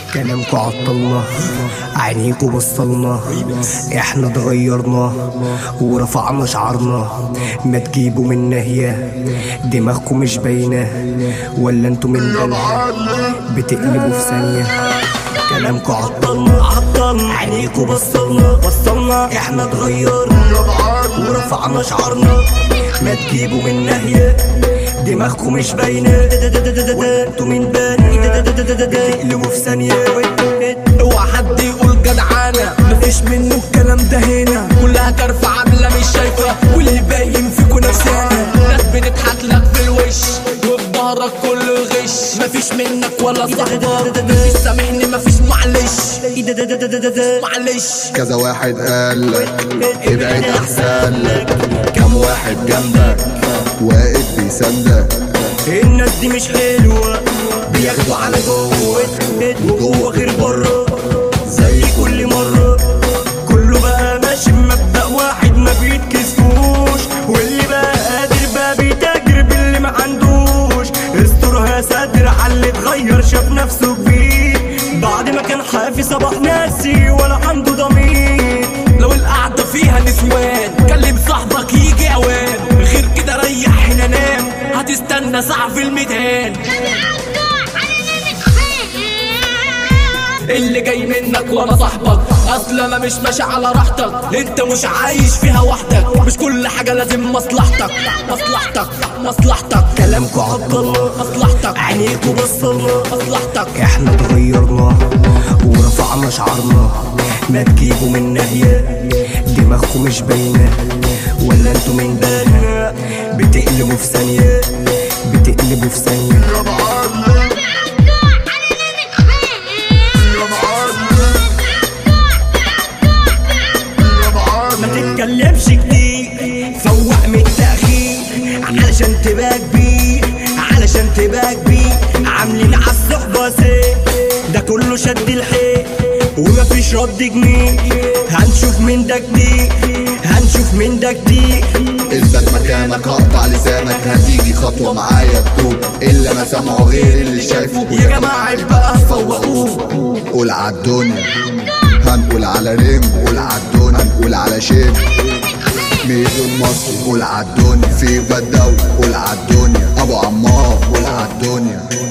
كلامكوا عطلنا عينيكوا بصلنا احنا اتغيرنا ورفعنا شعرنا ما تجيبوا من ناهية دماغكوا مش باينة ولا انتوا من بالها بتقلبوا في ثانية كلامكوا عطلنا عطلنا عينيكوا بصلنا بصلنا احنا اتغيرنا ورفعنا شعرنا ما تجيبوا من ناهية دماغكم مش باينة وانتوا من بانية تقلبوا في ثانية اوعى حد يقول جدعانة مفيش منه الكلام ده هنا كلها كرفة عاملة مش شايفة واللي باين فيكوا نفسانا ناس بتضحك لك في الوش وفي ظهرك كله غش مفيش منك ولا صاحبك مفيش سامحني مفيش معلش معلش كذا واحد قال لك ابعد احسن لك كم واحد جنبك واقف بيساندك الناس دي مش حلوة بياخدوا على جوه وجوه غير بره زي كل مرة كله بقى ماشي بمبدأ واحد ما بيتكسفوش واللي بقى قادر بقى بيتاجر باللي ما عندوش استرها ساتر على اللي اتغير شاف نفسه كبير بعد ما كان حافي صباح ناسي ولا عنده ضمير لو القعدة فيها نسوان كلم صاحبك يجي اوان غير كده ريح هنا نام هتستنى ساعة في الميدان اللي جاي منك وانا صاحبك اصل انا مش ماشي على راحتك انت مش عايش فيها وحدك مش كل حاجه لازم مصلحتك مصلحتك مصلحتك كلامكوا عطلنا مصلحتك عينيكوا بصلنا مصلحتك احنا اتغيرنا ورفعنا شعرنا ما تجيبوا من ناهية دماغكم مش باينة ولا انتوا من بالها بتقلبوا في ثانية بتقلبوا في ثانية ما تتكلمش كتير فوق من التأخير علشان تبقى كبير علشان تبقى كبير عاملين عالصحبة سيف ده كله شد الحيل ومفيش رد جنيه هنشوف من ده كتير هنشوف من ده كتير اثبت مكانك هقطع لسانك هتيجي خطوة معايا تدوب اللي ما سامعه غير اللي شايفه يا جماعه بقى فوقوه قول عالدنيا هنقول على ريم قول عالدنيا هنقول على شيب ميدو المصري قول عالدنيا في الدولة قول عالدنيا ابو عمار قول عالدنيا